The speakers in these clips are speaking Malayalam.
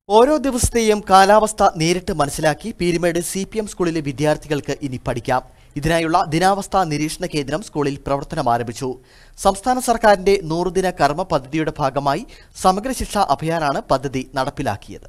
ഓരോ ദിവസത്തെയും കാലാവസ്ഥ നേരിട്ട് മനസ്സിലാക്കി പീരുമേട് സി പി എം സ്കൂളിലെ വിദ്യാർത്ഥികൾക്ക് ഇനി പഠിക്കാം ഇതിനായുള്ള ദിനാവസ്ഥ നിരീക്ഷണ കേന്ദ്രം സ്കൂളിൽ പ്രവർത്തനം ആരംഭിച്ചു സംസ്ഥാന സർക്കാരിന്റെ നൂറുദിന കർമ്മ പദ്ധതിയുടെ ഭാഗമായി സമഗ്ര ശിക്ഷാ അഭിയാനാണ് പദ്ധതി നടപ്പിലാക്കിയത്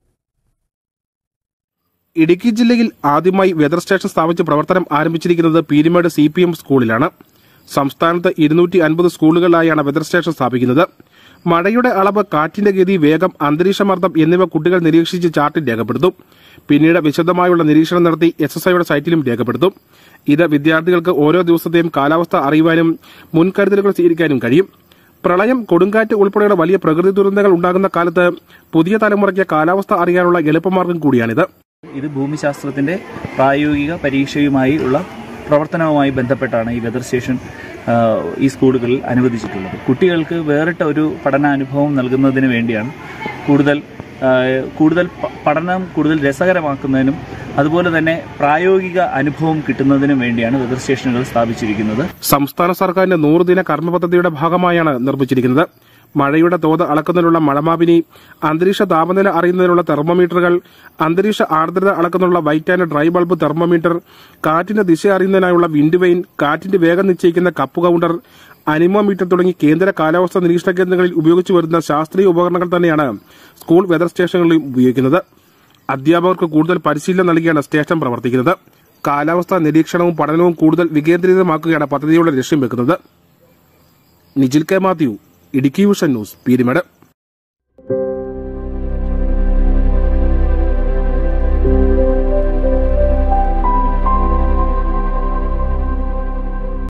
ഇടുക്കി ജില്ലയിൽ ആദ്യമായി വെതർ സ്റ്റേഷൻ സ്ഥാപിച്ച് പ്രവർത്തനം ആരംഭിച്ചിരിക്കുന്നത് പീരുമേട് സി പി എം സ്കൂളിലാണ് സംസ്ഥാനത്ത് ഇരുന്നൂറ്റി അൻപത് സ്കൂളുകളിലായാണ് വെതർ സ്റ്റേഷൻ സ്ഥാപിക്കുന്നത് മഴയുടെ അളവ് കാറ്റിന്റെ ഗതി വേഗം അന്തരീക്ഷമർദ്ദം എന്നിവ കുട്ടികൾ നിരീക്ഷിച്ച് ചാർട്ടിൽ രേഖപ്പെടുത്തും പിന്നീട് വിശദമായുള്ള നിരീക്ഷണം നടത്തി എസ് എസ് ഐയുടെ സൈറ്റിലും രേഖപ്പെടുത്തും ഇത് വിദ്യാർത്ഥികൾക്ക് ഓരോ ദിവസത്തെയും കാലാവസ്ഥ അറിയുവാനും മുൻകരുതലുകൾ സ്വീകരിക്കാനും കഴിയും പ്രളയം കൊടുങ്കാറ്റ് ഉൾപ്പെടെയുള്ള വലിയ പ്രകൃതി ദുരന്തങ്ങൾ ഉണ്ടാകുന്ന കാലത്ത് പുതിയ തലമുറയ്ക്ക് കാലാവസ്ഥ അറിയാനുള്ള എളുപ്പമാർഗം കൂടിയാണിത് ഇത് ഭൂമിശാസ്ത്രത്തിന്റെ പ്രായോഗിക പരീക്ഷയുമായി ഉള്ള പ്രവർത്തനവുമായി ബന്ധപ്പെട്ടാണ് ഈ വെതർ സ്റ്റേഷൻ ആ, ഈ സ്കൂളുകളിൽ അനുവദിച്ചിട്ടുള്ളത് കുട്ടികൾക്ക് വേറിട്ട ഒരു പഠനാനുഭവം നൽകുന്നതിന് വേണ്ടിയാണ് കൂടുതൽ ആ, കൂടുതൽ പ- പഠനം കൂടുതൽ രസകരമാക്കുന്നതിനും അതുപോലെ തന്നെ പ്രായോഗിക അനുഭവം കിട്ടുന്നതിനും വേണ്ടിയാണ് വെതർ സ്റ്റേഷനുകൾ സ്ഥാപിച്ചിരിക്കുന്നത് സംസ്ഥാന സർക്കാരിന്റെ നൂറുദിന കർമ്മ പദ്ധതിയുടെ ഭാഗമായാണ് നിർമ്മിച്ചിരിക്കുന്നത് മഴയുടെ തോത് അളക്കുന്നതിനുള്ള മഴമാപിനി അന്തരീക്ഷ താപനില അറിയുന്നതിനുള്ള തെർമോമീറ്ററുകൾ അന്തരീക്ഷ ആർദ്രത അളക്കുന്നതിനുള്ള white and dry bulb thermometer കാറ്റിന്റെ ദിശ അറിയുന്നതിനായുള്ള വിൻഡ് വെയിൻ കാറ്റിന്റെ വേഗം നിശ്ചയിക്കുന്ന കപ്പ് കൗണ്ടർ അനിമോമീറ്റർ തുടങ്ങി കേന്ദ്ര കാലാവസ്ഥാ നിരീക്ഷണ കേന്ദ്രങ്ങളിൽ ഉപയോഗിച്ചു വരുന്ന ശാസ്ത്രീയ ഉപകരണങ്ങൾ തന്നെയാണ് സ്കൂൾ വെതർ സ്റ്റേഷനുകളിൽ ഉപയോഗിക്കുന്നത് അധ്യാപകർക്ക് കൂടുതൽ പരിശീലനം നൽകിയാണ് സ്റ്റേഷൻ പ്രവർത്തിക്കുന്നത് കാലാവസ്ഥാ നിരീക്ഷണവും പഠനവും കൂടുതൽ വികേന്ദ്രീകൃതമാക്കുകയാണ് പദ്ധതിയുടെ ലക്ഷ്യം വെക്കുന്നത് Nijil K Mathew Idukki vision news Peermade